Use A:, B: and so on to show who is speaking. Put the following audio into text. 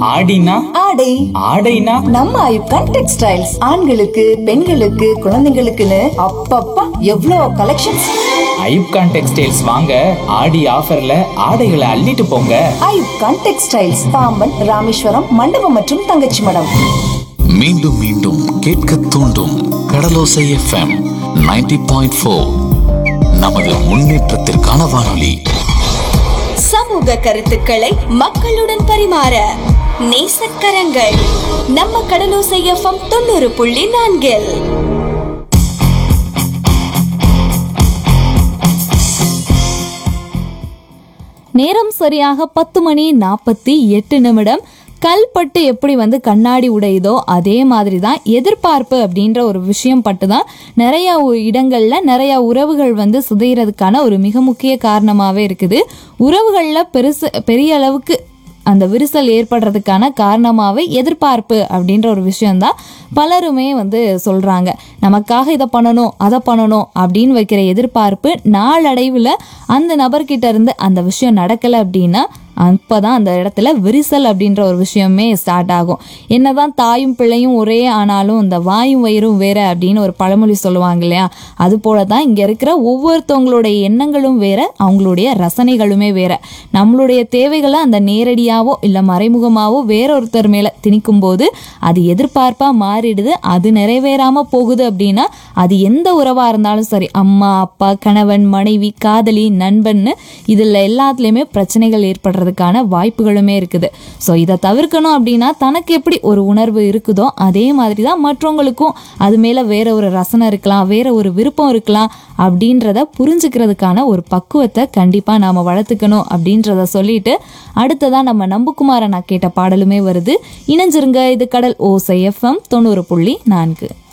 A: ஆடினா
B: ஆடை
A: ஆடைனா
B: நம்ம ஐப்கான் டெக்ஸ்டைல்ஸ் ஆண்களுக்கு பெண்களுக்கு குழந்தைங்களுக்குன்னு அப்பப்பா எவ்வளோ கலெக்ஷன்ஸ்
A: ஐப்கான் டெக்ஸ்டைல்ஸ் வாங்க ஆடி ஆஃபர்ல ஆடைகளை அள்ளிட்டு போங்க
B: ஐப்கான் டெக்ஸ்டைல்ஸ் பாம்பன் ராமேஸ்வரம் மண்டபம் மற்றும் தங்கச்சி மடம்
C: மீண்டும் மீண்டும் கேட்க தூண்டும் கடலோசை எஃப்எம் 90.4 பாயிண்ட் ஃபோர் நமது முன்னேற்றத்திற்கான வானொலி
D: சமூக கருத்துக்களை மக்களுடன் பரிமாற நேசக்கரங்கள் நம்ம கடலோசை எஃப்எம் தொண்ணூறு புள்ளி நான்கில்
E: நேரம் சரியாக பத்து மணி நாற்பத்தி எட்டு நிமிடம் கல்பட்டு எப்படி வந்து கண்ணாடி உடையுதோ அதே மாதிரி தான் எதிர்பார்ப்பு அப்படின்ற ஒரு விஷயம் பட்டு தான் நிறைய உ- இடங்கள்ல நிறைய உறவுகள் வந்து சிதைகிறதுக்கான ஒரு மிக முக்கிய காரணமாகவே இருக்குது உறவுகளில் பெருசு பெரிய அளவுக்கு அந்த விரிசல் ஏற்படுறதுக்கான காரணமாகவே எதிர்பார்ப்பு அப்படின்ற ஒரு விஷயம்தான் பலருமே வந்து சொல்கிறாங்க நமக்காக இதை பண்ணணும் அதை பண்ணணும் அப்படின்னு வைக்கிற எதிர்பார்ப்பு நாளடைவில் அந்த நபர்கிட்ட இருந்து அந்த விஷயம் நடக்கலை அப்படின்னா அப்பதான் அந்த இடத்துல விரிசல் அப்படின்ற ஒரு விஷயமே ஸ்டார்ட் ஆகும் என்னதான் தாயும் பிள்ளையும் ஒரே ஆனாலும் இந்த வாயும் வயிறும் வேற அப்படின்னு ஒரு பழமொழி சொல்லுவாங்க இல்லையா அது போல தான் இங்க இருக்கிற ஒவ்வொருத்தவங்களுடைய எண்ணங்களும் வேற அவங்களுடைய ரசனைகளுமே வேற நம்மளுடைய தேவைகளை அந்த நேரடியாவோ இல்ல மறைமுகமாவோ வேற ஒருத்தர் மேல திணிக்கும் போது அது எதிர்பார்ப்பா மாறிடுது அது நிறைவேறாம போகுது அப்படின்னா அது எந்த உறவா இருந்தாலும் சரி அம்மா அப்பா கணவன் மனைவி காதலி நண்பன்னு இதுல எல்லாத்துலயுமே பிரச்சனைகள் ஏற்படுறதுக்கான வாய்ப்புகளுமே இருக்குது ஸோ இதை தவிர்க்கணும் அப்படின்னா தனக்கு எப்படி ஒரு உணர்வு இருக்குதோ அதே மாதிரி தான் மற்றவங்களுக்கும் அது மேல வேற ஒரு ரசனை இருக்கலாம் வேற ஒரு விருப்பம் இருக்கலாம் அப்படின்றத புரிஞ்சுக்கிறதுக்கான ஒரு பக்குவத்தை கண்டிப்பா நாம வளர்த்துக்கணும் அப்படின்றத சொல்லிட்டு அடுத்ததா நம்ம நம்புக்குமார நான் கேட்ட பாடலுமே வருது இணைஞ்சிருங்க இது கடல் ஓசை எஃப்எம் தொண்ணூறு புள்ளி நான்கு